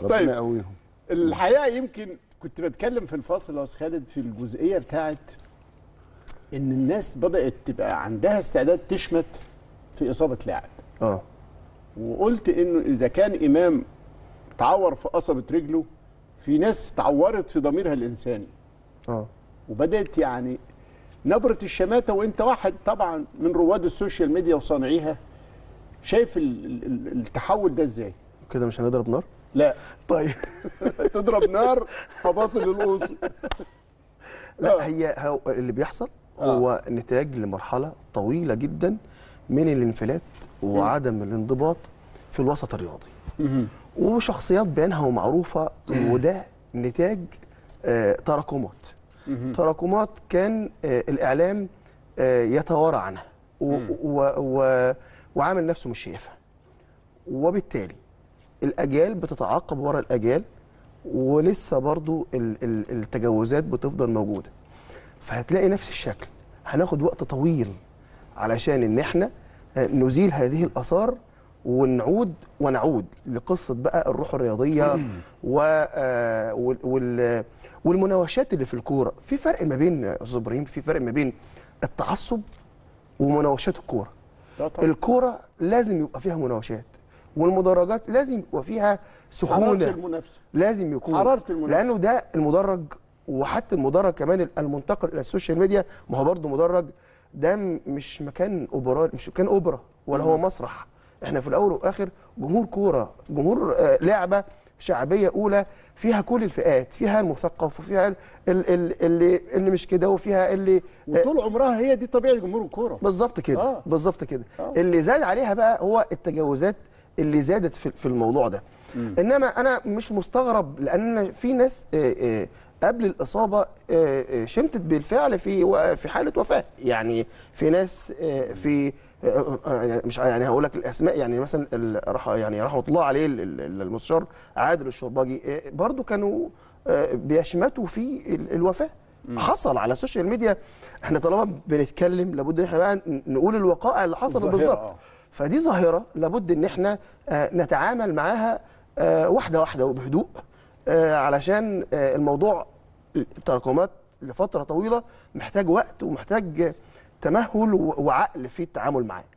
ربنا طيب. يقويهم الحقيقه يمكن كنت بتكلم في الفاصل يا استاذ خالد في الجزئيه بتاعت ان الناس بدات تبقى عندها استعداد تشمت في اصابه لاعب اه وقلت انه اذا كان امام تعور في قصبه رجله في ناس تعورت في ضميرها الانساني اه وبدات يعني نبره الشماته وانت واحد طبعا من رواد السوشيال ميديا وصانعيها شايف ال- ال- ال- التحول ده ازاي؟ كده مش هنضرب نار لا طيب تضرب نار فباصل القوس لا هي هو اللي بيحصل هو نتاج لمرحله طويله جدا من الانفلات وعدم الانضباط في الوسط الرياضي وشخصيات بعينها ومعروفه وده نتاج آه، تراكمات تراكمات كان آه، الاعلام آه، يتوارى عنها و و و وعامل نفسه مش شايفها وبالتالي الاجيال بتتعاقب ورا الاجيال ولسه برضو ال- ال- التجاوزات بتفضل موجوده فهتلاقي نفس الشكل هناخد وقت طويل علشان ان احنا آه، نزيل هذه الاثار ونعود ونعود لقصه بقى الروح الرياضيه و آه، وال- وال والمناوشات اللي في الكوره في فرق ما بين يا استاذ ابراهيم في فرق ما بين التعصب ومناوشات الكوره ده طبعا. الكوره لازم يبقى فيها مناوشات والمدرجات لازم يبقى فيها حراره سخونه المنافسه لازم يكون حرارة المنافسة. لانه ده المدرج وحتى المدرج كمان المنتقل الى السوشيال ميديا ما هو برضه مدرج ده م- مش مكان اوبرا مش مكان اوبرا ولا هو مسرح احنا في الاول والاخر جمهور كوره جمهور آه، لعبه شعبيه اولى فيها كل الفئات فيها المثقف وفيها ال- ال- ال- اللي اللي مش كده وفيها اللي آه، وطول عمرها هي دي طبيعه جمهور الكوره بالظبط كده آه. آه. بالظبط كده آه. آه. اللي زاد عليها بقى هو التجاوزات اللي زادت في, في الموضوع ده مم. انما انا مش مستغرب لان في ناس آه، آه، قبل الاصابه آه، آه، شمتت بالفعل في و- في حاله وفاه يعني في ناس آه، في آه، آه، يعني مش يعني هقول لك الاسماء يعني مثلا ال- رح يعني رحمه الله عليه ال- ال- المستشار عادل الشرباجي آه، برضو كانوا آه، بيشمتوا في ال- الوفاه حصل على السوشيال ميديا احنا طالما بنتكلم لابد ان احنا بقى ن- نقول الوقائع اللي حصلت الظاهرة، بالظبط آه. فدي ظاهره لابد ان احنا آه، نتعامل معاها آه، واحده واحده وبهدوء آه، علشان آه، الموضوع التراكمات لفتره طويله محتاج وقت ومحتاج تمهل و- وعقل في التعامل معاه